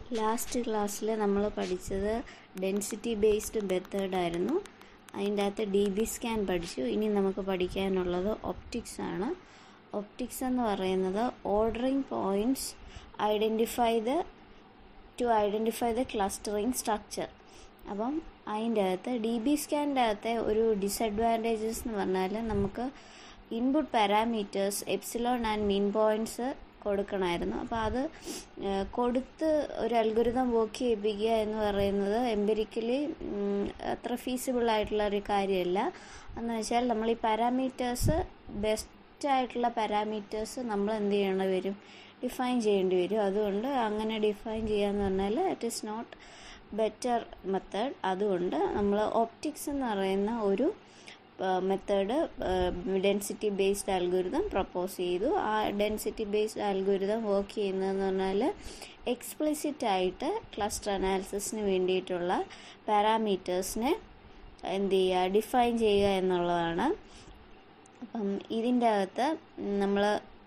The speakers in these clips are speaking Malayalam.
ലാസ്റ്റ് ക്ലാസ്സിൽ നമ്മൾ പഠിച്ചത് ഡെൻസിറ്റി ബേസ്ഡ് മെത്തേഡ് ആയിരുന്നു അതിൻ്റെ അകത്ത് ഡി ബി സ്കാൻ പഠിച്ചു ഇനി നമുക്ക് പഠിക്കാനുള്ളത് ഒപ്റ്റിക്സ് ആണ് ഒപ്റ്റിക്സ് എന്ന് പറയുന്നത് ordering points identify the to identify the clustering structure അപ്പം അതിൻ്റെ അകത്ത് ഡി ബി സ്കാനിൻ്റെ അകത്തെ ഒരു ഡിസഡ്വാൻറ്റേജസ് എന്ന് പറഞ്ഞാൽ നമുക്ക് input parameters epsilon and min points കൊടുക്കണമായിരുന്നു അപ്പോൾ അത് കൊടുത്ത് ഒരു അൽഗുരുതം വർക്ക് ചെയ്യിപ്പിക്കുക എന്ന് പറയുന്നത് എംപെരിക്കലി അത്ര ഫീസിബിൾ ആയിട്ടുള്ള ഒരു കാര്യമല്ല എന്ന് വെച്ചാൽ നമ്മൾ ഈ പാരാമീറ്റേഴ്സ് ബെസ്റ്റ് ആയിട്ടുള്ള പാരാമീറ്റേഴ്സ് നമ്മൾ എന്ത് ചെയ്യേണ്ടി വരും ഡിഫൈൻ ചെയ്യേണ്ടി വരും അതുകൊണ്ട് അങ്ങനെ ഡിഫൈൻ ചെയ്യാന്ന് പറഞ്ഞാൽ it is not better method അതുകൊണ്ട് നമ്മൾ ഓപ്റ്റിക്സ് എന്ന് പറയുന്ന ഒരു method density based algorithm propose ചെയ്തു ആ ഡെൻസിറ്റി ബേസ്ഡ് അൽഗുരുതം വർക്ക് ചെയ്യുന്നതെന്ന് പറഞ്ഞാൽ എക്സ്പ്ലിസിറ്റ് ആയിട്ട് ക്ലസ്റ്റർ അനാലിസിസിന് വേണ്ടിയിട്ടുള്ള പാരാമീറ്റേഴ്സിനെ എന്ത് ചെയ്യുക ഡിഫൈൻ ചെയ്യുക എന്നുള്ളതാണ് അപ്പം ഇതിൻ്റെ അകത്ത് നമ്മൾ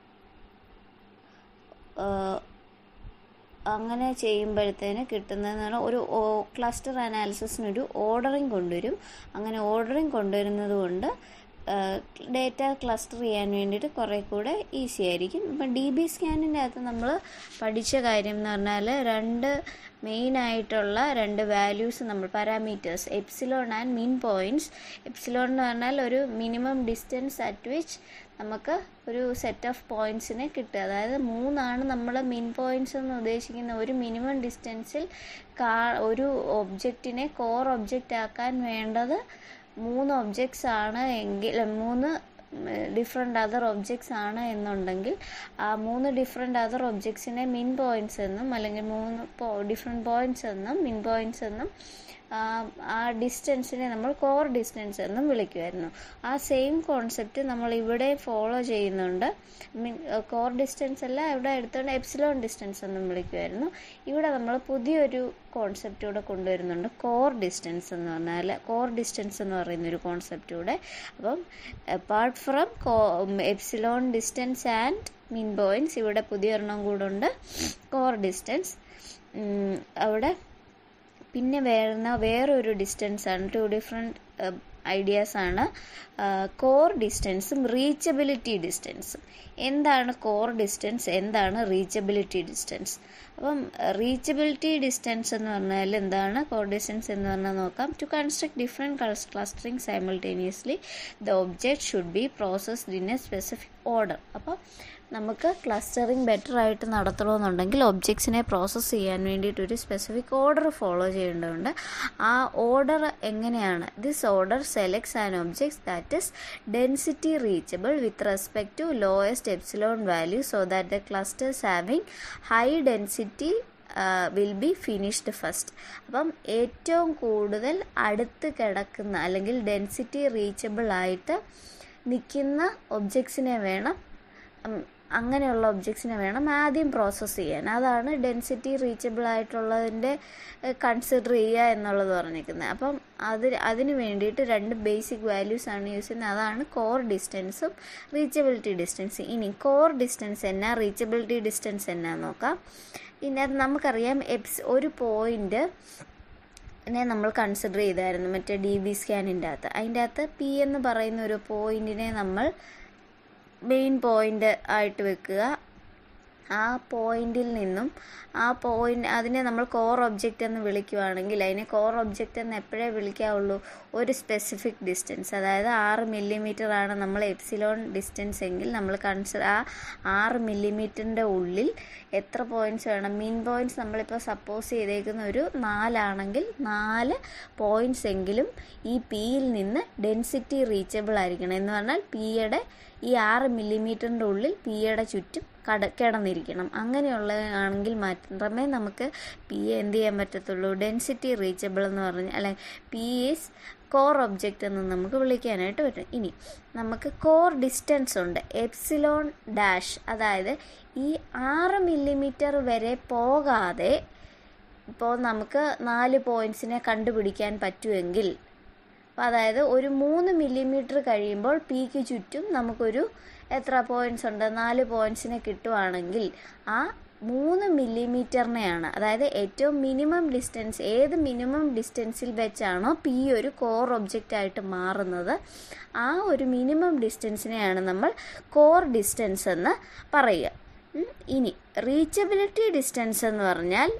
അങ്ങനെ ചെയ്യുമ്പോഴത്തേന് കിട്ടുന്നതെന്ന് പറഞ്ഞാൽ ഒരു ക്ലസ്റ്റർ അനാലിസിസിനൊരു ഓർഡറിങ് കൊണ്ടുവരും അങ്ങനെ ഓർഡറിങ് കൊണ്ടുവരുന്നത് കൊണ്ട് ഡേറ്റ ക്ലസ്റ്റർ ചെയ്യാൻ വേണ്ടിയിട്ട് കുറേ കൂടെ ഈസി ആയിരിക്കും ഇപ്പം ഡി ബി സ്കാനിൻ്റെ അകത്ത് നമ്മൾ പഠിച്ച കാര്യം എന്ന് പറഞ്ഞാൽ രണ്ട് മെയിൻ ആയിട്ടുള്ള രണ്ട് വാല്യൂസ് നമ്മൾ parameters epsilon and min points epsilon എന്ന് പറഞ്ഞാൽ ഒരു മിനിമം ഡിസ്റ്റൻസ് അറ്റ് വിച്ച് നമുക്ക് ഒരു സെറ്റ് ഓഫ് പോയിൻറ്റ്സിനെ കിട്ടുക അതായത് മൂന്നാണ് നമ്മൾ മിൻ പോയിൻറ്റ്സ് എന്ന് ഉദ്ദേശിക്കുന്ന ഒരു മിനിമം ഡിസ്റ്റൻസിൽ കാ ഒരു ഒബ്ജക്റ്റിനെ കോർ ഒബ്ജക്റ്റ് ആക്കാൻ വേണ്ടത് മൂന്ന് ഒബ്ജക്ട്സ് ആണ് എങ്കിൽ മൂന്ന് ഡിഫറെൻ്റ് അതർ ഒബ്ജക്ട്സ് ആണ് എന്നുണ്ടെങ്കിൽ ആ മൂന്ന് ഡിഫറെൻ്റ് അതർ ഒബ്ജക്ട്സിനെ മിൻ പോയിൻറ്റ്സ് എന്നും അല്ലെങ്കിൽ മൂന്ന് ഡിഫറെൻറ്റ് പോയിൻറ്റ്സ് എന്നും മിൻ പോയിൻറ്റ്സ് എന്നും ആ ഡിസ്റ്റൻസിനെ നമ്മൾ കോർ ഡിസ്റ്റൻസ് എന്നും വിളിക്കുമായിരുന്നു ആ സെയിം കോൺസെപ്റ്റ് നമ്മൾ ഇവിടെ ഫോളോ ചെയ്യുന്നുണ്ട് മീൻ കോർ ഡിസ്റ്റൻസ് അല്ല ഇവിടെ എടുത്തുകൊണ്ട് എപ്സിലോൺ ഡിസ്റ്റൻസ് എന്നും വിളിക്കുമായിരുന്നു ഇവിടെ നമ്മൾ പുതിയൊരു കോൺസെപ്റ്റ് കൂടെ കൊണ്ടുവരുന്നുണ്ട് കോർ ഡിസ്റ്റൻസ് എന്ന് പറഞ്ഞാൽ കോർ ഡിസ്റ്റൻസ് എന്ന് പറയുന്ന ഒരു കോൺസെപ്റ്റ് കൂടെ അപ്പം അപ്പാർട്ട് ഫ്രം കോ epsilon distance and min points ഇവിടെ പുതിയൊരെണ്ണം കൂടെ ഉണ്ട് കോർ ഡിസ്റ്റൻസ് അവിടെ പിന്നെ വരുന്ന വേറൊരു ഡിസ്റ്റൻസ് ആണ് ടു ഡിഫറെൻറ്റ് ഐഡിയാസ് ആണ് കോർ ഡിസ്റ്റൻസും റീച്ചബിലിറ്റി ഡിസ്റ്റൻസും എന്താണ് കോർ ഡിസ്റ്റൻസ് എന്താണ് റീച്ചബിലിറ്റി ഡിസ്റ്റൻസ് അപ്പം റീച്ചബിലിറ്റി ഡിസ്റ്റൻസ് എന്ന് പറഞ്ഞാൽ എന്താണ് കോർ ഡിസ്റ്റൻസ് എന്ന് പറഞ്ഞാൽ നോക്കാം to construct different clustering simultaneously the object should be processed in a specific order അപ്പോൾ നമുക്ക് ക്ലസ്റ്ററിങ് ബെറ്റർ ആയിട്ട് നടത്തണമെന്നുണ്ടെങ്കിൽ ഒബ്ജക്ട്സിനെ പ്രോസസ്സ് ചെയ്യാൻ വേണ്ടിയിട്ട് ഒരു സ്പെസിഫിക് ഓർഡർ ഫോളോ ചെയ്യേണ്ടതുണ്ട് ആ ഓർഡർ എങ്ങനെയാണ് this order selects an objects that is density reachable with respect to lowest epsilon value so that the clusters having high density will be finished first അപ്പം ഏറ്റവും കൂടുതൽ അടുത്ത് കിടക്കുന്ന അല്ലെങ്കിൽ ഡെൻസിറ്റി റീച്ചബിൾ ആയിട്ട് നിൽക്കുന്ന ഒബ്ജക്ട്സിനെ വേണം അങ്ങനെയുള്ള ഒബ്ജക്ട്സിനെ വേണം ആദ്യം പ്രോസസ്സ് ചെയ്യാൻ അതാണ് ഡെൻസിറ്റി റീച്ചബിൾ ആയിട്ടുള്ളതിൻ്റെ കൺസിഡർ ചെയ്യുക എന്നുള്ളത് പറഞ്ഞിരിക്കുന്നത് അപ്പം അത് അതിന് വേണ്ടിയിട്ട് രണ്ട് ബേസിക് വാല്യൂസ് ആണ് യൂസ് ചെയ്യുന്നത് അതാണ് കോർ ഡിസ്റ്റൻസും റീച്ചബിലിറ്റി ഡിസ്റ്റൻസ് ഇനി കോർ ഡിസ്റ്റൻസ് എന്നാ റീച്ചബിലിറ്റി ഡിസ്റ്റൻസ് എന്നാ നോക്കാം ഇതിനകത്ത് നമുക്കറിയാം എപ്സ് ഒരു പോയിന്റ് നെ നമ്മൾ കൺസിഡർ ചെയ്തായിരുന്നു മറ്റേ ഡി ബി സ്കാനിൻ്റെ അകത്ത് അതിൻ്റെ അകത്ത് പി എന്ന് പറയുന്ന ഒരു പോയിന്റിനെ നമ്മൾ മെയിൻ പോയിന്റ് ആയിട്ട് വെക്കുക ആ പോയിന്റിൽ നിന്നും ആ പോയിന്റ് അതിനെ നമ്മൾ കോർ ഒബ്ജക്റ്റ് എന്ന് വിളിക്കുകയാണെങ്കിൽ അതിനെ കോർ ഒബ്ജക്റ്റ് എന്ന് എപ്പോഴേ വിളിക്കാവുള്ളൂ ഒരു സ്പെസിഫിക് ഡിസ്റ്റൻസ് അതായത് ആറ് മില്ലിമീറ്റർ ആണ് നമ്മൾ എപ്സിലോൺ ഡിസ്റ്റൻസ് എങ്കിൽ നമ്മൾ കൺസിഡർ ആ ആറ് മില്ലിമീറ്ററിൻ്റെ ഉള്ളിൽ എത്ര പോയിന്റ്സ് വേണം മീൻ പോയിന്റ്സ് നമ്മളിപ്പോൾ സപ്പോസ് ചെയ്തേക്കുന്ന ഒരു നാലാണെങ്കിൽ നാല് പോയിന്റ്സ് എങ്കിലും ഈ പിയിൽ നിന്ന് ഡെൻസിറ്റി റീച്ചബിൾ ആയിരിക്കണം എന്ന് പറഞ്ഞാൽ പിയുടെ ഈ ആറ് മില്ലിമീറ്ററിൻ്റെ ഉള്ളിൽ പിയുടെ ചുറ്റും കട കിടന്നിരിക്കണം അങ്ങനെയുള്ള ആണെങ്കിൽ മാത്രമേ നമുക്ക് പി എന്ത് ചെയ്യാൻ പറ്റത്തുള്ളൂ ഡെൻസിറ്റി റീച്ചബിൾ എന്ന് പറഞ്ഞാൽ അല്ലെ പി ഈസ് കോർ ഒബ്ജക്റ്റ് എന്ന് നമുക്ക് വിളിക്കാനായിട്ട് പറ്റും ഇനി നമുക്ക് കോർ ഡിസ്റ്റൻസ് ഉണ്ട് എപ്സിലോൺ ഡാഷ് അതായത് ഈ ആറ് മില്ലിമീറ്റർ വരെ പോകാതെ ഇപ്പോൾ നമുക്ക് നാല് പോയിൻറ്റ്സിനെ കണ്ടുപിടിക്കാൻ പറ്റുമെങ്കിൽ അപ്പോൾ അതായത് ഒരു മൂന്ന് മില്ലിമീറ്റർ കഴിയുമ്പോൾ പിക്ക് ചുറ്റും നമുക്കൊരു എത്ര പോയിന്റ്സ് ഉണ്ട് നാല് പോയിന്റ്സിനെ കിട്ടുവാണെങ്കിൽ ആ മൂന്ന് മില്ലിമീറ്ററിനെയാണ് അതായത് ഏറ്റവും മിനിമം ഡിസ്റ്റൻസ് ഏത് മിനിമം ഡിസ്റ്റൻസിൽ വെച്ചാണോ പി ഒരു കോർ ഒബ്ജക്റ്റ് ആയിട്ട് മാറുന്നത് ആ ഒരു മിനിമം ഡിസ്റ്റൻസിനെയാണ് നമ്മൾ കോർ ഡിസ്റ്റൻസ് എന്ന് പറയുക ഉം, ഇനി റീച്ചബിലിറ്റി ഡിസ്റ്റൻസ് എന്ന് പറഞ്ഞാൽ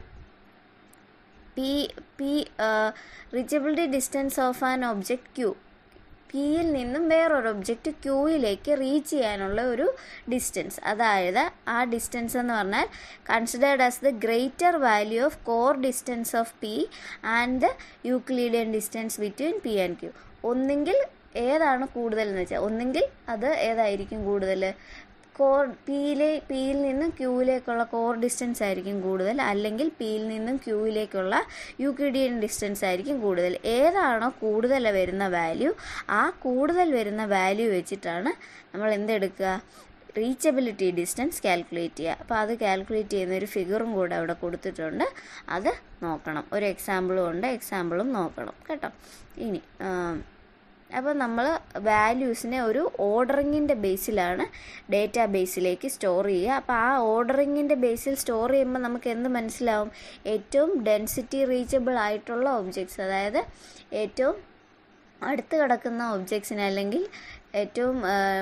P P reachability distance of an object Q പിയിൽ നിന്നും വേറൊരു ഒബ്ജക്റ്റ് ക്യൂയിലേക്ക് റീച്ച് ചെയ്യാനുള്ള ഒരു ഡിസ്റ്റൻസ് അതായത് ആ ഡിസ്റ്റൻസ് എന്ന് പറഞ്ഞാൽ considered as the greater value of core distance of P and the Euclidean distance between P and Q ഒന്നെങ്കിൽ ഏതാണ് കൂടുതൽ എന്ന് വെച്ചാൽ ഒന്നെങ്കിൽ അത് ഏതായിരിക്കും കൂടുതൽ കോർ പിയിലെ പിയിൽ നിന്നും ക്യൂവിലേക്കുള്ള കോർ ഡിസ്റ്റൻസ് ആയിരിക്കും കൂടുതൽ അല്ലെങ്കിൽ പിയിൽ നിന്നും ക്യൂവിലേക്കുള്ള യൂക്ലിഡിയൻ ഡിസ്റ്റൻസ് ആയിരിക്കും കൂടുതൽ ഏതാണോ കൂടുതൽ വരുന്ന വാല്യൂ ആ കൂടുതൽ വരുന്ന വാല്യൂ വെച്ചിട്ടാണ് നമ്മൾ എന്തെടുക്കുക റീച്ചബിലിറ്റി ഡിസ്റ്റൻസ് കാൽക്കുലേറ്റ് ചെയ്യുക അപ്പോൾ അത് കാൽക്കുലേറ്റ് ചെയ്യുന്ന ഒരു ഫിഗറും കൂടെ അവിടെ കൊടുത്തിട്ടുണ്ട് അത് നോക്കണം ഒരു എക്സാമ്പിളും ഉണ്ട് എക്സാമ്പിളും നോക്കണം കേട്ടോ ഇനി അപ്പോൾ നമ്മൾ വാല്യൂസിനെ ഒരു ഓർഡറിങ്ങിൻ്റെ ബേസിലാണ് ഡേറ്റാ ബേസിലേക്ക് സ്റ്റോർ ചെയ്യുക അപ്പോൾ ആ ഓർഡറിങ്ങിൻ്റെ ബേസിൽ സ്റ്റോർ ചെയ്യുമ്പോൾ നമുക്ക് എന്ത് മനസ്സിലാവും ഏറ്റവും ഡെൻസിറ്റി റീച്ചബിൾ ആയിട്ടുള്ള ഒബ്ജക്ട്സ് അതായത് ഏറ്റവും അടുത്ത് കിടക്കുന്ന ഒബ്ജക്ട്സിനെ അല്ലെങ്കിൽ ഏറ്റവും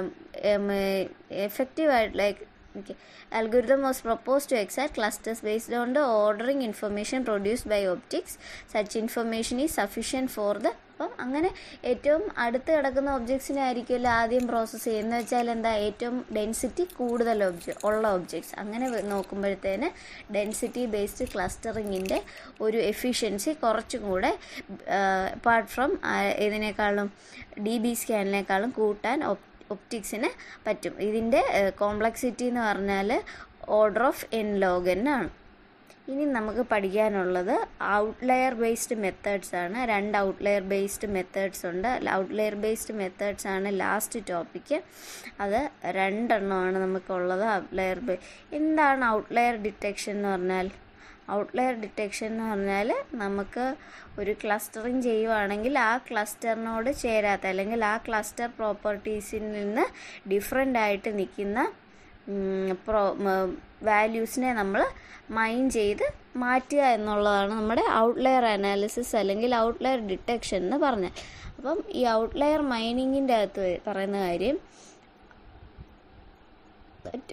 എഫക്റ്റീവ് ആയിട്ട് like Okay. Algorithm was proposed to exact clusters based on the ordering information produced by optics. Such information is sufficient for the അപ്പം അങ്ങനെ ഏറ്റവും അടുത്ത് കിടക്കുന്ന ഒബ്ജക്ട്സിനെ ആയിരിക്കുമല്ലോ ആദ്യം പ്രോസസ്സ് ചെയ്യുന്നത് വെച്ചാൽ എന്താ ഏറ്റവും ഡെൻസിറ്റി കൂടുതൽ ഒബ്ജ ഉള്ള ഒബ്ജക്ട്സ് അങ്ങനെ വ- നോക്കുമ്പോഴത്തേന് ഡെൻസിറ്റി ബേസ്ഡ് ക്ലസ്റ്ററിങ്ങിൻ്റെ ഒരു എഫിഷ്യൻസി കുറച്ചും കൂടെ അപ്പാർട്ട് ഫ്രം ഇതിനേക്കാളും ഡി ബി സ്കാനിനേക്കാളും കൂട്ടാൻ ഒപ്റ്റിക്സിന് പറ്റും ഇതിൻ്റെ കോംപ്ലക്സിറ്റി എന്ന് പറഞ്ഞാൽ ഓർഡർ ഓഫ് എൻ ലോഗൻ ആണ് ഇനി നമുക്ക് പഠിക്കാനുള്ളത് ഔട്ട്ലെയർ ബേസ്ഡ് മെത്തേഡ്സ് ആണ് രണ്ട് ഔട്ട്ലെയർ ബേസ്ഡ് മെത്തേഡ്സ് ഉണ്ട് ഔട്ട്ലെയർ ബേസ്ഡ് മെത്തേഡ്സ് ആണ് ലാസ്റ്റ് ടോപ്പിക്ക് അത് രണ്ടെണ്ണമാണ് നമുക്കുള്ളത് ഔട്ട്ലെയർ ബേ എന്താണ് ഔട്ട്ലെയർ ഡിറ്റക്ഷൻ എന്ന് പറഞ്ഞാൽ ഔട്ട്ലെയർ ഡിറ്റക്ഷൻ എന്ന് പറഞ്ഞാൽ നമുക്ക് ഒരു ക്ലസ്റ്ററിങ് ചെയ്യുവാണെങ്കിൽ ആ ക്ലസ്റ്ററിനോട് ചേരാത്ത അല്ലെങ്കിൽ ആ ക്ലസ്റ്റർ പ്രോപ്പർട്ടീസിൽ നിന്ന് ഡിഫറെൻ്റ് ആയിട്ട് നിൽക്കുന്ന പ്രോ വാല്യൂസിനെ നമ്മൾ മൈൻ ചെയ്ത് മാറ്റുക എന്നുള്ളതാണ് നമ്മുടെ ഔട്ട്ലെയർ അനാലിസിസ് അല്ലെങ്കിൽ ഔട്ട്ലെയർ ഡിറ്റക്ഷൻ എന്ന് പറഞ്ഞാൽ അപ്പം ഈ ഔട്ട്ലെയർ മൈനിങ്ങിൻ്റെ അകത്ത് പറയുന്ന കാര്യം ഒറ്റ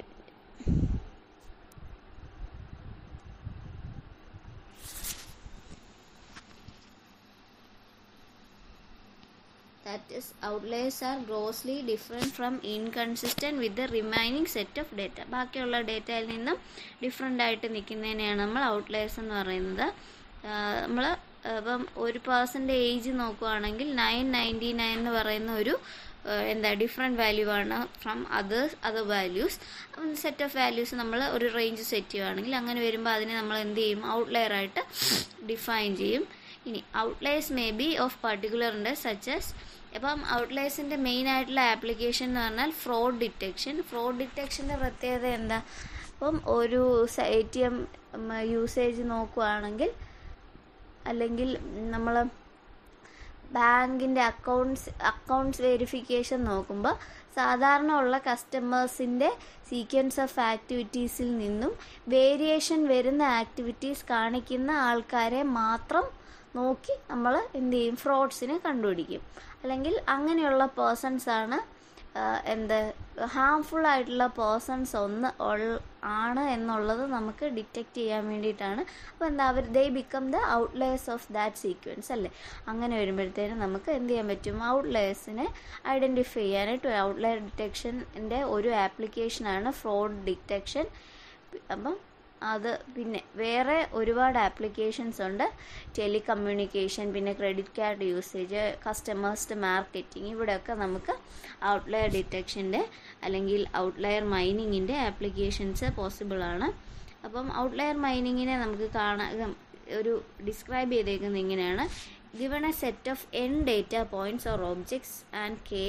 that is outliers are grossly different from inconsistent with the remaining set of data ബാക്കിയുള്ള ഡേറ്റയിൽ നിന്നും ഡിഫറെൻ്റ് ആയിട്ട് നിൽക്കുന്നതിനെയാണ് നമ്മൾ ഔട്ട്ലെയേഴ്സ് എന്ന് പറയുന്നത് നമ്മൾ ഇപ്പം ഒരു പേഴ്സൻ്റെ ഏജ് നോക്കുവാണെങ്കിൽ നയൻ നയൻറ്റി നയൻ എന്ന് പറയുന്ന ഒരു ആഹ് എന്താ ഡിഫറെൻറ്റ് വാല്യൂ ആണ് from others other values set of values നമ്മൾ ഒരു റേഞ്ച് സെറ്റ് ചെയ്യുവാണെങ്കിൽ അങ്ങനെ വരുമ്പോൾ അതിനെ നമ്മൾ എന്ത് ചെയ്യും ഔട്ട്ലെയർ ആയിട്ട് ഡിഫൈൻ ചെയ്യും ഇനി outliers may be of particular ഉണ്ട് സച്ചസ് അപ്പം ഔട്ട്ലെയേഴ്സിൻ്റെ മെയിൻ ആയിട്ടുള്ള ആപ്ലിക്കേഷൻ എന്ന് പറഞ്ഞാൽ ഫ്രോഡ് ഡിറ്റക്ഷൻ ഫ്രോഡ് ഡിറ്റക്ഷൻ്റെ പ്രത്യേകത എന്താ അപ്പം ഒരു എ ടി എം യൂസേജ് നോക്കുവാണെങ്കിൽ അല്ലെങ്കിൽ നമ്മൾ ബാങ്കിൻ്റെ അക്കൗണ്ട്സ് അക്കൗണ്ട്സ് വെരിഫിക്കേഷൻ നോക്കുമ്പോൾ സാധാരണ ഉള്ള കസ്റ്റമേഴ്സിൻ്റെ സീക്വൻസ് ഓഫ് ആക്ടിവിറ്റീസിൽ നിന്നും വേരിയേഷൻ വരുന്ന ആക്ടിവിറ്റീസ് കാണിക്കുന്ന ആൾക്കാരെ മാത്രം നോക്കി നമ്മൾ എന്ത് ചെയ്യും ഫ്രോഡ്സിനെ കണ്ടുപിടിക്കും അല്ലെങ്കിൽ അങ്ങനെയുള്ള പേഴ്സൺസ് ആണ് ആഹ് എന്ത് ഹാംഫുൾ ആയിട്ടുള്ള പേഴ്സൺസ് ഒന്ന് ഉൾ- ആണ് എന്നുള്ളത് നമുക്ക് ഡിറ്റക്റ്റ് ചെയ്യാൻ വേണ്ടിയിട്ടാണ് അപ്പോൾ എന്താ അവർ they become the outliers of that sequence അല്ലേ അങ്ങനെ വരുമ്പോഴത്തേനും നമുക്ക് എന്ത് ചെയ്യാൻ പറ്റും ഔട്ട്ലെയേഴ്സിനെ ഐഡൻറ്റിഫൈ ചെയ്യാനായിട്ട് ഔട്ട്ലെയർ ഡിറ്റക്ഷൻ്റെ ഒരു ആപ്ലിക്കേഷനാണ് ഫ്രോഡ് ഡിറ്റക്ഷൻ അപ്പം അത് പിന്നെ വേറെ ഒരുപാട് ആപ്ലിക്കേഷൻസ് ഉണ്ട് ടെലികമ്മ്യൂണിക്കേഷൻ പിന്നെ credit card usage customers marketing ഇവിടെയൊക്കെ നമുക്ക് ഔട്ട്ലെയർ ഡിറ്റക്ഷൻ്റെ അല്ലെങ്കിൽ ഔട്ട്ലെയർ മൈനിങ്ങിൻ്റെ ആപ്ലിക്കേഷൻസ് പോസിബിൾ ആണ് അപ്പം ഔട്ട്ലെയർ മൈനിങ്ങിനെ നമുക്ക് കാണാൻ ഒരു ഡിസ്ക്രൈബ് ചെയ്തേക്കുന്നത് ഇങ്ങനെയാണ് given a set of N data points or objects and K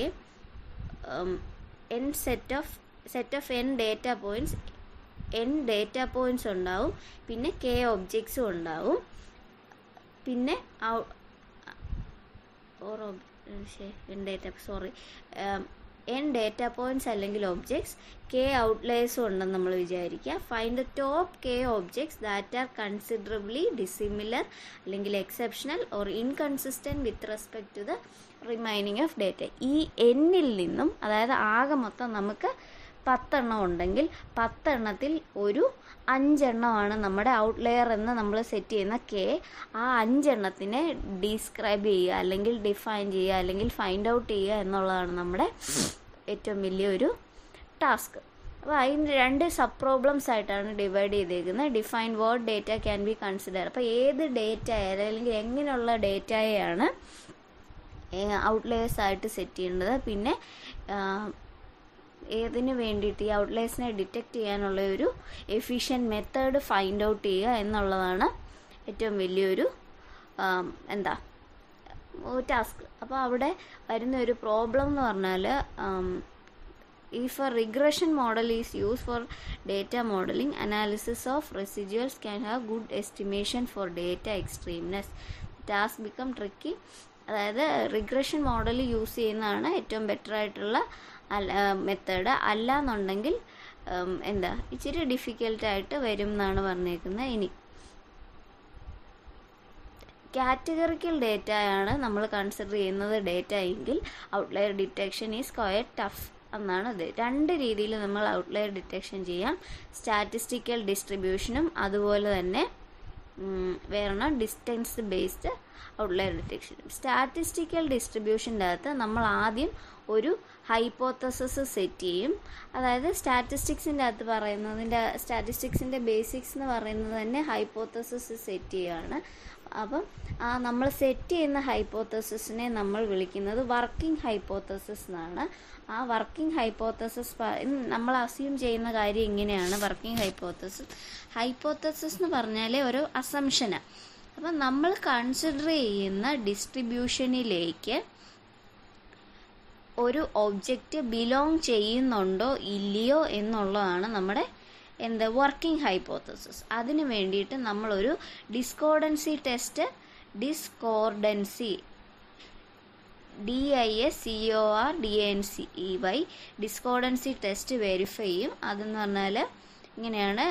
N set of set of N data points N data points ഉണ്ടാവും പിന്നെ കെ ഒബ്ജക്ട്സും ഉണ്ടാവും പിന്നെ or N data sorry N data points അല്ലെങ്കിൽ ഒബ്ജക്ട്സ് കെ ഔട്ട്ലേഴ്സും ഉണ്ടെന്ന് നമ്മൾ വിചാരിക്കുക find the top K objects that are considerably dissimilar അല്ലെങ്കിൽ exceptional or inconsistent with respect to the remaining of data ഈ എന്നിൽ നിന്നും അതായത് ആകെ മൊത്തം നമുക്ക് പത്തെണ്ണം ഉണ്ടെങ്കിൽ പത്തെണ്ണത്തിൽ ഒരു അഞ്ചെണ്ണമാണ് നമ്മുടെ ഔട്ട്ലെയർ എന്ന് നമ്മൾ സെറ്റ് ചെയ്യുന്ന കെ ആ അഞ്ചെണ്ണത്തിനെ ഡിസ്ക്രൈബ് ചെയ്യുക അല്ലെങ്കിൽ ഡിഫൈൻ ചെയ്യുക അല്ലെങ്കിൽ ഫൈൻഡ് ഔട്ട് ചെയ്യുക എന്നുള്ളതാണ് നമ്മുടെ ഏറ്റവും വലിയൊരു ടാസ്ക് അപ്പോൾ അതിന് രണ്ട് സബ് പ്രോബ്ലംസ് ആയിട്ടാണ് ഡിവൈഡ് ചെയ്തേക്കുന്നത് define word data can be consider അപ്പോൾ ഏത് ഡേറ്റ അല്ലെങ്കിൽ എങ്ങനെയുള്ള ഡേറ്റയെയാണ് ഔട്ട്ലെയേഴ്സ് ആയിട്ട് സെറ്റ് ചെയ്യേണ്ടത് പിന്നെ ഏതിന് വേണ്ടിയിട്ട് ഈ ഔട്ട്ലേഴ്സിനെ ഡിറ്റക്റ്റ് ചെയ്യാനുള്ള ഒരു എഫിഷ്യൻറ്റ് മെത്തേഡ് ഫൈൻഡ് ഔട്ട് ചെയ്യുക എന്നുള്ളതാണ് ഏറ്റവും വലിയൊരു എന്താ ടാസ്ക് അപ്പോൾ അവിടെ വരുന്ന ഒരു പ്രോബ്ലം എന്ന് പറഞ്ഞാൽ if a regression model is used for data modeling analysis of residuals can have good estimation for data extremeness task become tricky അതായത് റിഗ്രഷൻ മോഡൽ യൂസ് ചെയ്യുന്നതാണ് ഏറ്റവും ബെറ്റർ ആയിട്ടുള്ള മെത്തേഡ് അല്ല എന്നുണ്ടെങ്കിൽ എന്താ ഇച്ചിരി ഡിഫിക്കൽട്ടായിട്ട് വരും എന്നാണ് പറഞ്ഞേക്കുന്നത് ഇനി കാറ്റഗറിക്കൽ ഡേറ്റയാണ് നമ്മൾ കൺസിഡർ ചെയ്യുന്നത് ഡേറ്റ എങ്കിൽ outlier detection is quite tough എന്നാണ് ഇത് രണ്ട് രീതിയിൽ നമ്മൾ ഔട്ട്ലെയർ ഡിറ്റക്ഷൻ ചെയ്യാം സ്റ്റാറ്റിസ്റ്റിക്കൽ ഡിസ്ട്രിബ്യൂഷനും അതുപോലെ തന്നെ വേറെ distance based outlier detection statistical ഡിസ്ട്രിബ്യൂഷൻ്റെ അകത്ത് നമ്മൾ ആദ്യം ഒരു ഹൈപ്പോത്തസിസ് സെറ്റ് ചെയ്യും അതായത് സ്റ്റാറ്റിസ്റ്റിക്സിൻ്റെ അകത്ത് പറയുന്നതിൻ്റെ സ്റ്റാറ്റിസ്റ്റിക്സിൻ്റെ ബേസിക്സ് എന്ന് പറയുന്നത് തന്നെ ഹൈപ്പോത്തസിസ് സെറ്റ് ചെയ്യുകയാണ് അപ്പം ആ നമ്മൾ സെറ്റ് ചെയ്യുന്ന ഹൈപ്പോത്തസിസിനെ നമ്മൾ വിളിക്കുന്നത് വർക്കിംഗ് ഹൈപ്പോത്തസിസ് എന്നാണ് ആ വർക്കിംഗ് ഹൈപ്പോത്തസിസ് നമ്മൾ അസ്യൂം ചെയ്യുന്ന കാര്യം ഇങ്ങനെയാണ് വർക്കിംഗ് ഹൈപ്പോത്തസിസ് ഹൈപ്പോത്തസിസ് എന്ന് പറഞ്ഞാൽ ഒരു അസംഷനാണ് അപ്പം നമ്മൾ കൺസിഡർ ചെയ്യുന്ന ഡിസ്ട്രിബ്യൂഷനിലേക്ക് ഒരു ഒബ്ജക്റ്റ് ബിലോങ് ചെയ്യുന്നുണ്ടോ ഇല്ലയോ എന്നുള്ളതാണ് നമ്മുടെ എന്താ വർക്കിംഗ് ഹൈപ്പോത്തസിസ് അതിന് വേണ്ടിയിട്ട് നമ്മളൊരു discordancy test discordancy D I S C O R D N C E Y discordancy test verify ചെയ്യും അതെന്ന് പറഞ്ഞാൽ ഇങ്ങനെയാണ്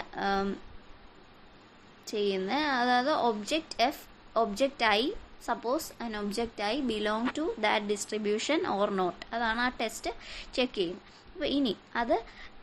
ചെയ്യുന്നത് അതായത് object F object I suppose an object I belong to that distribution or not അതാണ് ആ ടെസ്റ്റ് ചെക്ക് ചെയ്യുന്നത് അപ്പോൾ ഇനി അത്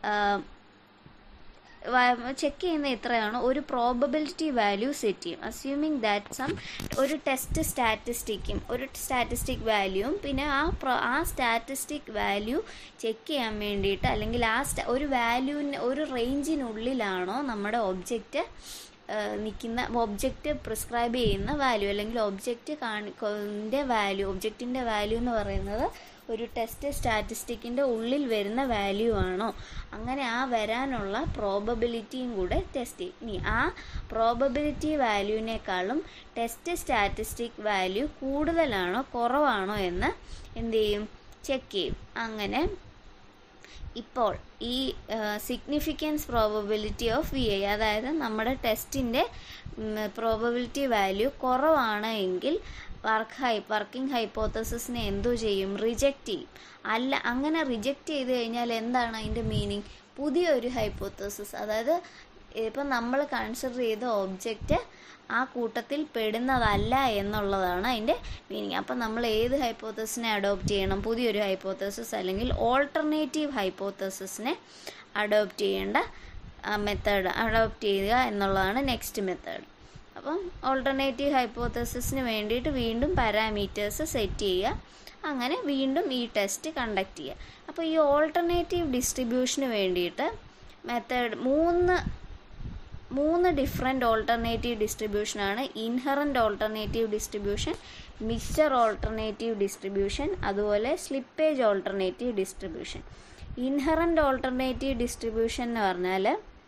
ചെക്ക് ചെയ്യുന്ന എത്രയാണോ ഒരു പ്രോബബിലിറ്റി വാല്യൂ സെറ്റ് ചെയ്യും അസ്യൂമിങ് ദാറ്റ് സം ഒരു ടെസ്റ്റ് സ്റ്റാറ്റിസ്റ്റിക്കും ഒരു സ്റ്റാറ്റിസ്റ്റിക് വാല്യൂവും പിന്നെ ആ പ്രോ ആ സ്റ്റാറ്റിസ്റ്റിക് വാല്യൂ ചെക്ക് ചെയ്യാൻ വേണ്ടിയിട്ട് അല്ലെങ്കിൽ ആ ഒരു വാല്യൂവിന് ഒരു റേഞ്ചിനുള്ളിലാണോ നമ്മുടെ ഒബ്ജക്റ്റ് നിൽക്കുന്ന ഒബ്ജക്റ്റ് പ്രിസ്ക്രൈബ് ചെയ്യുന്ന വാല്യൂ അല്ലെങ്കിൽ ഒബ്ജക്റ്റ് കാണിൻ്റെ വാല്യൂ ഒബ്ജക്റ്റിൻ്റെ വാല്യൂ എന്ന് പറയുന്നത് ഒരു ടെസ്റ്റ് സ്റ്റാറ്റിസ്റ്റിക്കിൻ്റെ ഉള്ളിൽ വരുന്ന വാല്യൂ ആണോ അങ്ങനെ ആ വരാനുള്ള പ്രോബബിലിറ്റിയും കൂടെ ടെസ്റ്റ് ചെയ്യും ഇനി ആ പ്രോബബിലിറ്റി വാല്യൂവിനേക്കാളും ടെസ്റ്റ് സ്റ്റാറ്റിസ്റ്റിക് വാല്യൂ കൂടുതലാണോ കുറവാണോ എന്ന് എന്ത് ചെയ്യും ചെക്ക് ചെയ്യും അങ്ങനെ ഇപ്പോൾ ഈ significance probability of V I അതായത് നമ്മുടെ ടെസ്റ്റിൻ്റെ പ്രോബബിലിറ്റി വാല്യൂ കുറവാണ് എങ്കിൽ വർക്ക് ഹൈ വർക്കിംഗ് ഹൈപ്പോത്തസിസിനെ എന്തോ ചെയ്യും റിജക്റ്റ് ചെയ്യും അല്ല അങ്ങനെ റിജക്റ്റ് ചെയ്ത് കഴിഞ്ഞാൽ എന്താണ് അതിൻ്റെ മീനിങ് പുതിയൊരു ഹൈപ്പോത്തസിസ് അതായത് ഇപ്പം നമ്മൾ കൺസിഡർ ചെയ്ത ഒബ്ജക്റ്റ് ആ കൂട്ടത്തിൽ പെടുന്നതല്ല എന്നുള്ളതാണ് അതിൻ്റെ മീനിങ് അപ്പം നമ്മൾ ഏത് ഹൈപ്പോത്തസിനെ അഡോപ്റ്റ് ചെയ്യണം പുതിയൊരു ഹൈപ്പോത്തസിസ് അല്ലെങ്കിൽ ഓൾട്ടർനേറ്റീവ് ഹൈപ്പോത്തസിസിനെ അഡോപ്റ്റ് ചെയ്യേണ്ട മെത്തേഡ് അഡോപ്റ്റ് ചെയ്യുക എന്നുള്ളതാണ് നെക്സ്റ്റ് മെത്തേഡ് അപ്പം ഓൾട്ടർനേറ്റീവ് ഹൈപ്പോത്തസിസിന് വേണ്ടിയിട്ട് വീണ്ടും പാരാമീറ്റേഴ്സ് സെറ്റ് ചെയ്യുക അങ്ങനെ വീണ്ടും ഈ ടെസ്റ്റ് കണ്ടക്ട് ചെയ്യുക അപ്പോൾ ഈ ഓൾട്ടർനേറ്റീവ് ഡിസ്ട്രിബ്യൂഷന് വേണ്ടിയിട്ട് മെത്തേഡ് മൂന്ന് മൂന്ന് ഡിഫറെൻറ്റ് ഓൾട്ടർനേറ്റീവ് ഡിസ്ട്രിബ്യൂഷനാണ് inherent alternative distribution mixture alternative distribution അതുപോലെ slippage alternative distribution inherent alternative distribution എന്ന് പറഞ്ഞാൽ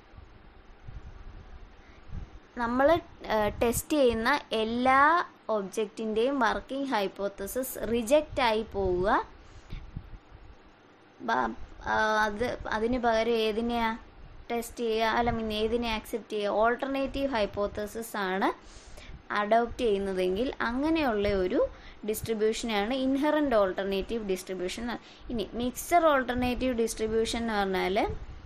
നമ്മൾ ടെസ്റ്റ് ചെയ്യുന്ന എല്ലാ ഒബ്ജക്റ്റിൻ്റെയും വർക്കിംഗ് ഹൈപ്പോത്തസിസ് റിജക്റ്റ് ആയി പോവുക അത് അതിന് പകരം ഏതിനെയാ ടെസ്റ്റ് ചെയ്യുക അല്ല മീൻ ഏതിനെ ആക്സെപ്റ്റ് ചെയ്യുക ഓൾട്ടർനേറ്റീവ് ഹൈപ്പോത്തസിസ് ആണ് അഡോപ്റ്റ് ചെയ്യുന്നതെങ്കിൽ അങ്ങനെയുള്ള ഒരു ഡിസ്ട്രിബ്യൂഷനാണ് ഇൻഹറൻറ്റ് ഓൾട്ടർനേറ്റീവ് ഡിസ്ട്രിബ്യൂഷൻ ഇനി മിക്സർ ഓൾട്ടർനേറ്റീവ് ഡിസ്ട്രിബ്യൂഷൻ എന്ന് പറഞ്ഞാൽ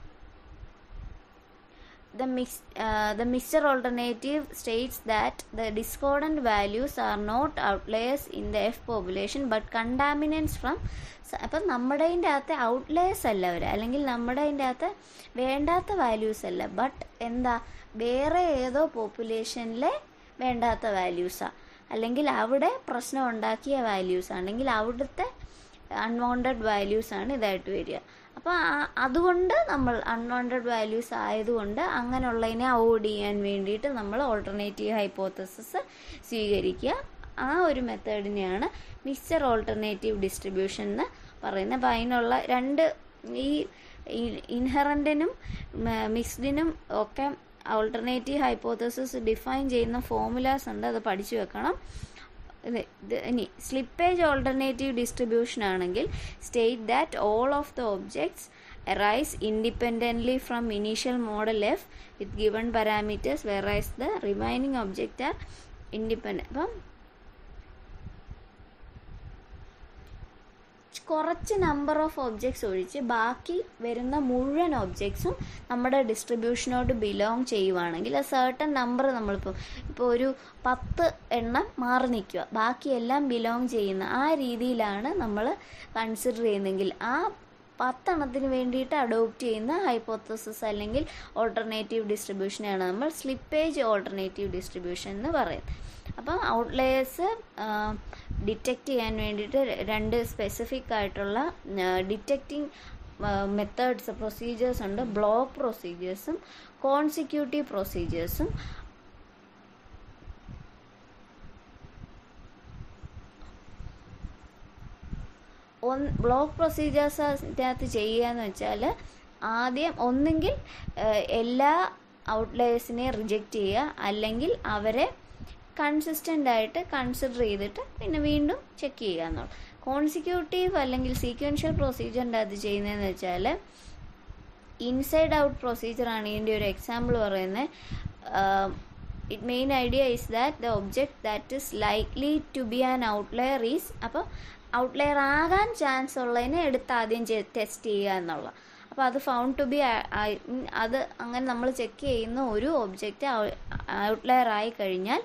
the mix uh, the mixture alternative states that the discordant values are not outliers in the f population but contaminants from അപ്പം നമ്മുടെ അതിൻ്റെ അകത്തെ ഔട്ട്ലെയേഴ്സ് അല്ല അവർ അല്ലെങ്കിൽ നമ്മുടെ അതിൻ്റെ അകത്ത് വേണ്ടാത്ത വാല്യൂസ് അല്ല ബട്ട് എന്താ വേറെ ഏതോ പോപ്പുലേഷനിലെ വേണ്ടാത്ത വാല്യൂസാണ് അല്ലെങ്കിൽ അവിടെ പ്രശ്നം ഉണ്ടാക്കിയ വാല്യൂസ് ആണെങ്കിൽ അവിടുത്തെ അൺവാണ്ടഡ് വാല്യൂസ് ആണ് ഇതായിട്ട് വരിക അപ്പോൾ അതുകൊണ്ട് നമ്മൾ അൺവാണ്ടഡ് വാല്യൂസ് ആയതുകൊണ്ട് അങ്ങനെയുള്ളതിനെ അവോയ്ഡ് ചെയ്യാൻ വേണ്ടിയിട്ട് നമ്മൾ ഓൾട്ടർനേറ്റീവ് ഹൈപ്പോത്തസിസ് സ്വീകരിക്കുക ആ ഒരു മെത്തേഡിനെയാണ് മിക്സർ ഓൾട്ടർനേറ്റീവ് ഡിസ്ട്രിബ്യൂഷൻ എന്ന് പറയുന്നത് അപ്പോൾ അതിനുള്ള രണ്ട് ഈ ഇൻഹറൻറ്റിനും മിക്സ്ഡിനും ഒക്കെ ഓൾട്ടർനേറ്റീവ് ഹൈപ്പോത്തസിസ് ഡിഫൈൻ ചെയ്യുന്ന ഫോമുലാസ് ഉണ്ട് അത് പഠിച്ചു വെക്കണം ഇത് ഇത് ഇനി സ്ലിപ്പേജ് ഓൾട്ടർനേറ്റീവ് ഡിസ്ട്രിബ്യൂഷൻ ആണെങ്കിൽ state that all of the objects arise independently from initial model f with given parameters whereas the remaining object are independent അപ്പം കുറച്ച് നമ്പർ ഓഫ് ഒബ്ജക്ട്സ് ഒഴിച്ച് ബാക്കി വരുന്ന മുഴുവൻ ഒബ്ജക്ട്സും നമ്മുടെ ഡിസ്ട്രിബ്യൂഷനോട് ബിലോങ് ചെയ്യുവാണെങ്കിൽ ആ സേർട്ടൺ നമ്പർ നമ്മളിപ്പോൾ ഇപ്പോൾ ഒരു പത്ത് എണ്ണം മാറി നിൽക്കുക ബാക്കിയെല്ലാം ബിലോങ് ചെയ്യുന്ന ആ രീതിയിലാണ് നമ്മൾ കൺസിഡർ ചെയ്യുന്നതെങ്കിൽ ആ പത്തെണ്ണത്തിന് വേണ്ടിയിട്ട് അഡോപ്റ്റ് ചെയ്യുന്ന ഹൈപ്പോത്തസിസ് അല്ലെങ്കിൽ ഓൾട്ടർനേറ്റീവ് ഡിസ്ട്രിബ്യൂഷനെയാണ് നമ്മൾ സ്ലിപ്പേജ് ഓൾട്ടർനേറ്റീവ് ഡിസ്ട്രിബ്യൂഷൻ എന്ന് പറയുന്നത് അപ്പം ഔട്ട്ലെയേഴ്സ് ഡിറ്റക്റ്റ് ചെയ്യാൻ വേണ്ടിയിട്ട് രണ്ട് സ്പെസിഫിക് ആയിട്ടുള്ള ഡിറ്റക്റ്റിംഗ് മെത്തേഡ്സ് പ്രൊസീജിയേഴ്സ് ഉണ്ട് ബ്ലോക്ക് പ്രൊസീജിയേഴ്സും കോൺസിക്യൂട്ടീവ് പ്രൊസീജിയേഴ്സും ഒന്ന് ബ്ലോക്ക് പ്രൊസീജിയേഴ്സിനകത്ത് ചെയ്യുക എന്ന് വെച്ചാൽ ആദ്യം ഒന്നെങ്കിൽ എല്ലാ ഔട്ട്ലെയേഴ്സിനെ റിജക്റ്റ് ചെയ്യുക അല്ലെങ്കിൽ അവരെ കൺസിസ്റ്റൻ്റ് ആയിട്ട് കൺസിഡർ ചെയ്തിട്ട് പിന്നെ വീണ്ടും ചെക്ക് ചെയ്യുക എന്നുള്ളത് കോൺസിക്യൂട്ടീവ് അല്ലെങ്കിൽ സീക്വൻഷ്യൽ പ്രൊസീജിയറിൻ്റെ അത് ചെയ്യുന്നതെന്ന് വെച്ചാൽ ഇൻസൈഡ് ഔട്ട് പ്രൊസീജിയറാണ് ഇതിൻ്റെ ഒരു എക്സാമ്പിൾ പറയുന്നത് it main idea is that the object that is likely to be an outlier is അപ്പോൾ ഔട്ട്ലെയർ ആകാൻ ചാൻസ് ഉള്ളതിനെ എടുത്ത് ആദ്യം ടെസ്റ്റ് ചെയ്യുക എന്നുള്ള അപ്പോൾ അത് ഫൗണ്ട് ടു ബി അത് അങ്ങനെ നമ്മൾ ചെക്ക് ചെയ്യുന്ന ഒരു ഒബ്ജക്റ്റ് ഔട്ട്ലെയർ ആയി കഴിഞ്ഞാൽ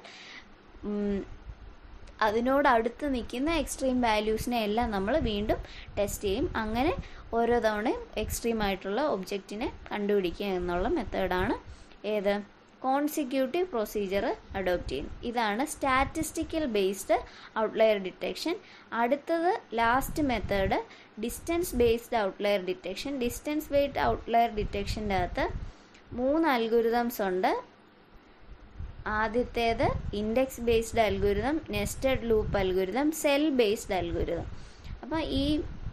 അതിനോട് അടുത്ത് നിൽക്കുന്ന എക്സ്ട്രീം വാല്യൂസിനെ എല്ലാം നമ്മൾ വീണ്ടും ടെസ്റ്റ് ചെയ്യും അങ്ങനെ ഓരോ തവണയും എക്സ്ട്രീം ആയിട്ടുള്ള ഒബ്ജക്റ്റിനെ കണ്ടുപിടിക്കുക എന്നുള്ള മെത്തേഡാണ് ഏത് കോൺസിക്യൂട്ടീവ് പ്രൊസീജിയർ അഡോപ്റ്റ് ചെയ്യും ഇതാണ് സ്റ്റാറ്റിസ്റ്റിക്കൽ ബേസ്ഡ് ഔട്ട്ലെയർ ഡിറ്റക്ഷൻ അടുത്തത് last method distance based outlier detection distance based outlier ഡിറ്റക്ഷൻ്റെ അകത്ത് മൂന്ന് അൽഗുരിതംസ് ഉണ്ട് ആദ്യത്തേത് index based algorithm nested loop algorithm cell based algorithm അപ്പോൾ ഈ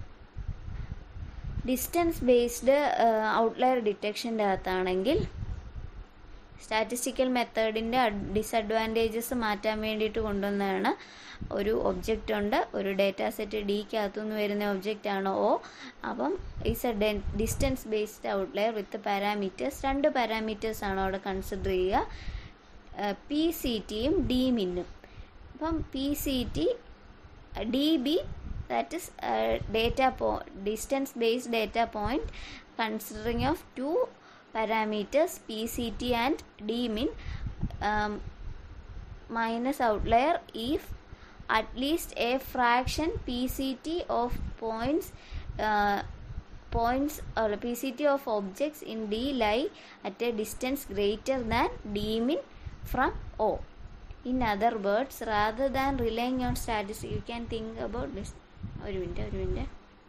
ഡിസ്റ്റൻസ് ബേസ്ഡ് ഔട്ട്ലെയർ ഡിറ്റക്ഷൻ്റെ അകത്താണെങ്കിൽ സ്റ്റാറ്റിസ്റ്റിക്കൽ മെത്തേഡിൻ്റെ ഡിസഡ്വാൻറ്റേജസ് മാറ്റാൻ വേണ്ടിയിട്ട് കൊണ്ടുവന്നതാണ് ഒരു ഒബ്ജക്റ്റ് ഉണ്ട് ഒരു ഡേറ്റ സെറ്റ് ഡിക്കകത്തുനിന്ന് വരുന്ന ഒബ്ജക്റ്റ് ആണ് ഒ അപ്പം is a distance based outlier with parameters രണ്ട് പാരാമീറ്റേഴ്സ് ആണ് അവിടെ കൺസിഡർ ചെയ്യുക പി സി ടിയും ഡി മിന്നും അപ്പം P C T D B that is data പോ distance based data point considering of two parameters PCT and dmin um, minus outlier if at least a fraction PCT of points uh, points or PCT of objects in D lie at a distance greater than dmin from O. In other words, rather than relying on statistics, you can think about this. ഒരു മിനിറ്റ് ഒരു മിനിറ്റ്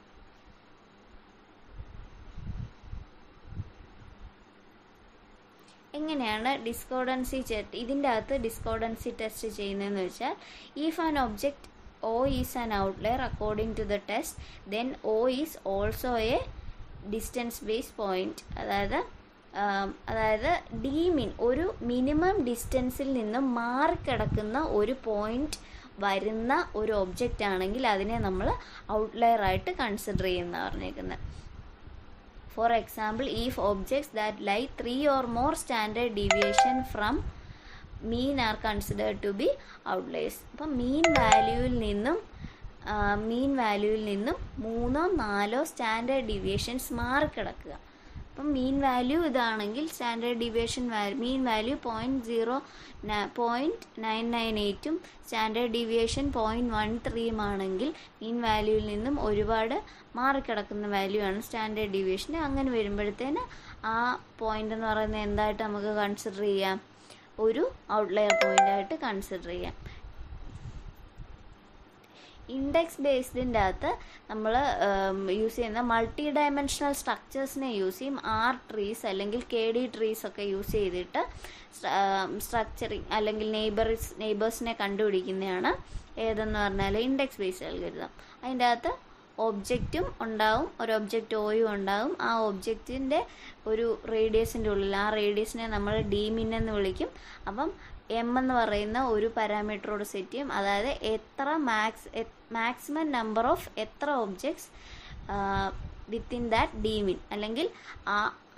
എങ്ങനെയാണ് ഡിസ്കോർഡൻസി ടെസ്റ്റ് ഇതിൻ്റെ അകത്ത് ഡിസ്കോർഡൻസി ടെസ്റ്റ് ചെയ്യുന്നതെന്ന് വെച്ചാൽ if an object O is an outlier according to the test then O is also a distance base point അതായത് അതായത് ഡി മിൻ ഒരു മിനിമം ഡിസ്റ്റൻസിൽ നിന്നും മാറിക്കിടക്കുന്ന ഒരു പോയിന്റ് വരുന്ന ഒരു ഒബ്ജക്റ്റ് ആണെങ്കിൽ അതിനെ നമ്മൾ ഔട്ട്ലെയർ ആയിട്ട് കൺസിഡർ ചെയ്യുന്ന പറഞ്ഞേക്കുന്നത് For example, if objects that lie 3 or more standard deviation from mean are considered to be outliers അപ്പം മീൻ വാല്യൂവിൽ നിന്നും മീൻ വാല്യൂവിൽ നിന്നും മൂന്നോ നാലോ സ്റ്റാൻഡേർഡ് ഡീവിയേഷൻസ് മാറിക്കിടക്കുക അപ്പം മീൻ വാല്യൂ ഇതാണെങ്കിൽ standard deviation mean value point zero point nine nine എയ്റ്റും സ്റ്റാൻഡേർഡ് ഡീവിയേഷൻ പോയിൻറ്റ് വൺ ത്രീയും ആണെങ്കിൽ മീൻ വാല്യൂവിൽ നിന്നും ഒരുപാട് മാറിക്കിടക്കുന്ന വാല്യൂ ആണ് സ്റ്റാൻഡേർഡ് ഡീവിയേഷൻ അങ്ങനെ വരുമ്പോഴത്തേന് ആ പോയിന്റ് എന്ന് പറയുന്നത് എന്തായിട്ട് നമുക്ക് കൺസിഡർ ചെയ്യാം ഒരു ഔട്ട്ലെയർ പോയിന്റ് ആയിട്ട് കൺസിഡർ ചെയ്യാം ഇൻഡെക്സ് ബേസ്ഡിൻ്റെ അകത്ത് നമ്മൾ യൂസ് ചെയ്യുന്ന മൾട്ടി ഡയമെൻഷണൽ സ്ട്രക്ചേഴ്സിനെ യൂസ് ചെയ്യും ആർ ട്രീസ് അല്ലെങ്കിൽ കെ ഡി ട്രീസ് ഒക്കെ യൂസ് ചെയ്തിട്ട് സ്ട്രക്ചറിങ് അല്ലെങ്കിൽ നെയ്ബേഴ്സ് നെയ്ബേഴ്സിനെ കണ്ടുപിടിക്കുന്നതാണ് ഏതെന്ന് പറഞ്ഞാൽ ഇൻഡെക്സ് ബേസ്ഡ് അൽഗരിതം അതിൻ്റെ അകത്ത് ഒബ്ജക്റ്റും ഉണ്ടാവും ഒരു ഒബ്ജക്റ്റ് ഓയും ഉണ്ടാവും ആ ഒബ്ജക്റ്റിൻ്റെ ഒരു റേഡിയസിൻ്റെ ഉള്ളിൽ ആ റേഡിയസിനെ നമ്മൾ ഡീമിൻ എന്ന് വിളിക്കും അപ്പം എം എന്ന് പറയുന്ന ഒരു പാരാമീറ്ററോട് സെറ്റ് ചെയ്യും അതായത് എത്ര മാക്സ് മാക്സിമം നമ്പർ ഓഫ് എത്ര ഒബ്ജക്ട്സ് വിത്തിൻ ദാറ്റ് ഡീമിൻ അല്ലെങ്കിൽ ആ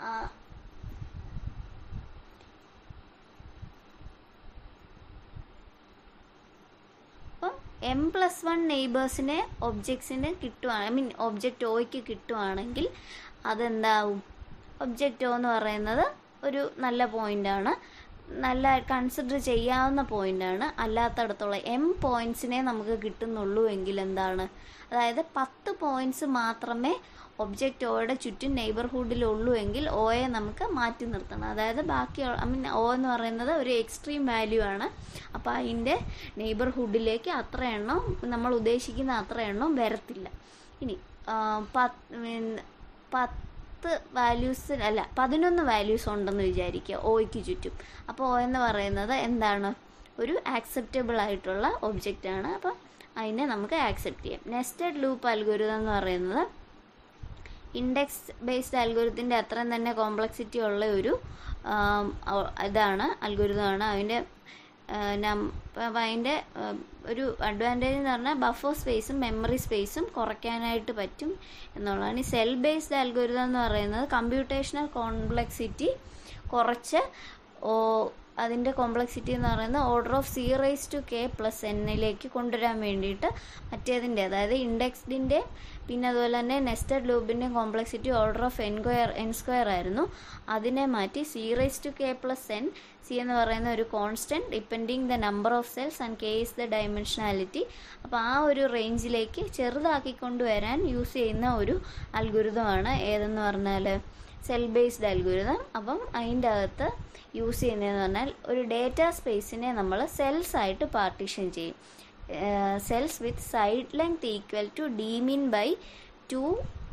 അപ്പം എം പ്ലസ് വൺ നെയ്ബേഴ്സിനെ ഒബ്ജക്ട്സിന് കിട്ടുവാണ് ഐ മീൻ ഒബ്ജക്റ്റ് ഒയ്ക്ക് കിട്ടുവാണെങ്കിൽ അതെന്താവും ഒബ്ജക്റ്റ് ഒ എന്ന് പറയുന്നത് ഒരു നല്ല പോയിന്റാണ് നല്ല കൺസിഡർ ചെയ്യാവുന്ന പോയിന്റാണ് അല്ലാത്തടത്തോളം എം പോയിന്റ്സിനെ നമുക്ക് കിട്ടുന്നുള്ളൂ എങ്കിൽ എന്താണ് അതായത് പത്ത് പോയിന്റ്സ് മാത്രമേ ഒബ്ജക്റ്റ് ഓയുടെ ചുറ്റും നെയ്ബർഹുഡിലുള്ളൂ എങ്കിൽ ഓയെ നമുക്ക് മാറ്റി നിർത്തണം അതായത് ബാക്കി ഐ മീൻ ഓ എന്ന് പറയുന്നത് ഒരു എക്സ്ട്രീം വാല്യൂ ആണ് അപ്പോൾ അതിൻ്റെ നെയ്ബർഹുഡിലേക്ക് അത്ര എണ്ണം നമ്മൾ ഉദ്ദേശിക്കുന്ന അത്ര എണ്ണം വരത്തില്ല ഇനി പത്ത് വാല്യൂസ് അല്ല പതിനൊന്ന് വാല്യൂസ് ഉണ്ടെന്ന് വിചാരിക്കുക ഓയ്ക്ക് ചുറ്റും അപ്പോൾ ഓ എന്ന് പറയുന്നത് എന്താണ് ഒരു ആക്സെപ്റ്റബിൾ ആയിട്ടുള്ള ഒബ്ജക്റ്റ് ആണ് അപ്പം അതിനെ നമുക്ക് ആക്സെപ്റ്റ് ചെയ്യാം നെസ്റ്റഡ് ലൂപ്പ് അൽഗോരിതം എന്ന് പറയുന്നത് ഇൻഡെക്സ് ബേസ്ഡ് അൽഗോരിത്തിൻ്റെ അത്രയും തന്നെ കോംപ്ലക്സിറ്റി ഉള്ള ഒരു ഇതാണ് അൽഗോരിതമാണ് അതിൻ്റെ അപ്പം അതിൻ്റെ ഒരു അഡ്വാൻറ്റേജ് എന്ന് പറഞ്ഞാൽ ബഫർ സ്പേസും മെമ്മറി സ്പേസും കുറയ്ക്കാനായിട്ട് പറ്റും എന്നുള്ളതാണ് ഈ സെൽ ബേസ്ഡ് അൽഗോരിതം എന്ന് പറയുന്നത് കമ്പ്യൂട്ടേഷണൽ കോംപ്ലക്സിറ്റി കുറച്ച് അതിൻ്റെ കോംപ്ലക്സിറ്റി എന്ന് പറയുന്നത് order of C raise to K plus എന്നിലേക്ക് കൊണ്ടുവരാൻ വേണ്ടിയിട്ട് മറ്റേതിൻ്റെ അതായത് ഇൻഡെക്സ്ഡിൻ്റെ പിന്നെ അതുപോലെ തന്നെ നെസ്റ്റഡ് ലൂപ്പിൻ്റെ complexity order of N square N square ആയിരുന്നു അതിനെ മാറ്റി C raise to K plus N C എന്ന് പറയുന്ന ഒരു constant depending the number of cells and K is the dimensionality അപ്പോൾ ആ ഒരു റേഞ്ചിലേക്ക് ചെറുതാക്കി കൊണ്ടുവരാൻ യൂസ് ചെയ്യുന്ന ഒരു അൽഗുരുതമാണ് ഏതെന്ന് പറഞ്ഞാൽ സെൽ ബേസ്ഡ് അൽഗുരുതം അപ്പം അതിൻ്റെ അകത്ത് യൂസ് ചെയ്യുന്നതെന്ന് പറഞ്ഞാൽ ഒരു ഡേറ്റ സ്പേസിനെ നമ്മൾ സെൽസ് ആയിട്ട് പാർട്ടീഷൻ ചെയ്യും cells with side length equal to D min by two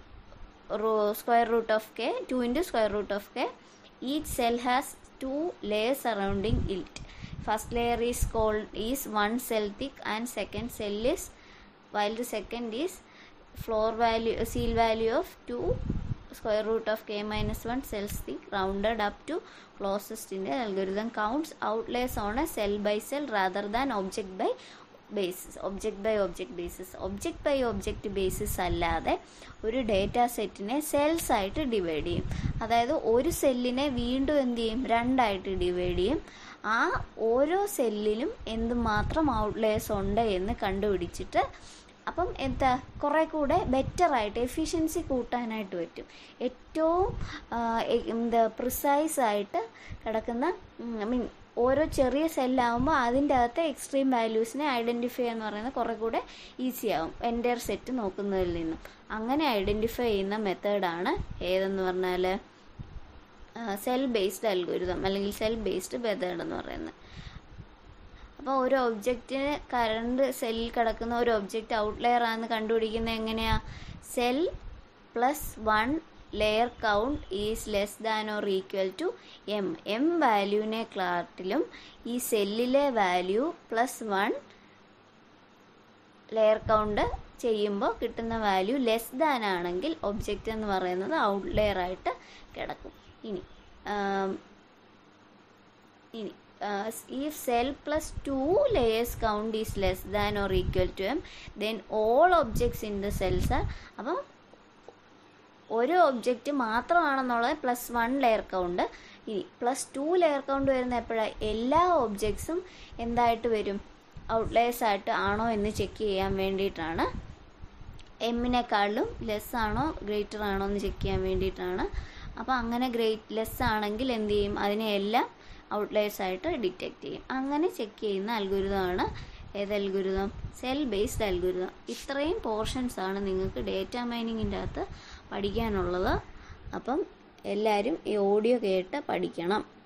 square root of K two into square root of K each cell has two layers surrounding it first layer is called is one cell thick and second cell is while the second is floor value seal value of 2 square root of k minus 1 cells thick rounded up to closest in the algorithm counts outliers on a cell by cell rather than object by basis object by object basis object by object basis അല്ലാതെ ഒരു ഡേറ്റ സെറ്റിനെ സെൽസ് ആയിട്ട് ഡിവൈഡ് ചെയ്യും അതായത് ഒരു സെല്ലിനെ വീണ്ടും എന്ത് ചെയ്യും രണ്ടായിട്ട് ഡിവൈഡ് ചെയ്യും ആ ഓരോ സെല്ലിലും എന്തുമാത്രം ഔട്ട്ലേഴ്സ് ഉണ്ട് എന്ന് കണ്ടുപിടിച്ചിട്ട് അപ്പം എന്താ കുറേ കൂടെ ബെറ്റർ ആയിട്ട് എഫിഷ്യൻസി കൂട്ടാനായിട്ട് പറ്റും ഏറ്റവും എന്താ പ്രിസൈസ് ആയിട്ട് കിടക്കുന്ന ഐ മീൻ ഓരോ ചെറിയ സെല്ലാവുമ്പോൾ അതിൻ്റെ അകത്തെ എക്സ്ട്രീം വാല്യൂസിനെ ഐഡൻറ്റിഫൈ എന്ന് പറയുന്നത് കുറേ കൂടെ ഈസി ആവും എൻ്റെ സെറ്റ് നോക്കുന്നതിൽ നിന്നും അങ്ങനെ ഐഡൻറ്റിഫൈ ചെയ്യുന്ന മെത്തേഡാണ് ഏതെന്ന് പറഞ്ഞാൽ സെൽ ബേസ്ഡ് അൽഗോരിതം അല്ലെങ്കിൽ സെൽ ബേസ്ഡ് മെത്തേഡ് എന്ന് പറയുന്നത് അപ്പോൾ ഒരു ഒബ്ജക്റ്റിന് കറണ്ട് സെല്ലിൽ കിടക്കുന്ന ഒരു ഒബ്ജക്റ്റ് ഔട്ട്ലെയർ ആണെന്ന് കണ്ടുപിടിക്കുന്നത് എങ്ങനെയാ cell plus one layer count is less than or equal to M M വാല്യൂവിനെ ക്ലാർട്ടിലും ഈ സെല്ലിലെ value plus one layer count ചെയ്യുമ്പോൾ കിട്ടുന്ന വാല്യൂ ലെസ് ദാൻ ആണെങ്കിൽ ഒബ്ജക്റ്റ് എന്ന് പറയുന്നത് ഔട്ട്ലെയർ ആയിട്ട് കിടക്കും ഇനി ഇനി if cell plus 2 layers count is less than or equal to m then all objects in the cells are അപ്പം ഒരു ഒബ്ജക്റ്റ് മാത്രമാണെന്നുള്ളത് പ്ലസ് വൺ ലെയർ കൗണ്ട് ഇനി പ്ലസ് ടു ലെയർ കൗണ്ട് വരുന്ന എപ്പോഴാണ് എല്ലാ ഒബ്ജക്ട്സും എന്തായിട്ട് വരും ഔട്ട്ലേഴ്സ് ആയിട്ട് ആണോ എന്ന് ചെക്ക് ചെയ്യാൻ വേണ്ടിയിട്ടാണ് എമ്മിനെക്കാളും ലെസ് ആണോ ഗ്രേറ്റർ ആണോ എന്ന് ചെക്ക് ചെയ്യാൻ വേണ്ടിയിട്ടാണ് അപ്പോൾ അങ്ങനെ ഗ്രേറ്റ് ലെസ് ആണെങ്കിൽ എന്ത് ചെയ്യും അതിനെയെല്ലാം ഔട്ട്ലൈറ്റ്സ് ആയിട്ട് ഡിറ്റക്ട് ചെയ്യും അങ്ങനെ ചെക്ക് ചെയ്യുന്ന അൽഗുരുതമാണ് ഏത് അൽഗുരുതം സെൽ ബേസ്ഡ് അൽഗുരുതം ഇത്രയും പോർഷൻസ് ആണ് നിങ്ങൾക്ക് ഡേറ്റ മൈനിങ്ങിൻ്റെ അകത്ത് പഠിക്കാനുള്ളത് അപ്പം എല്ലാവരും ഈ ഓഡിയോ കേട്ട് പഠിക്കണം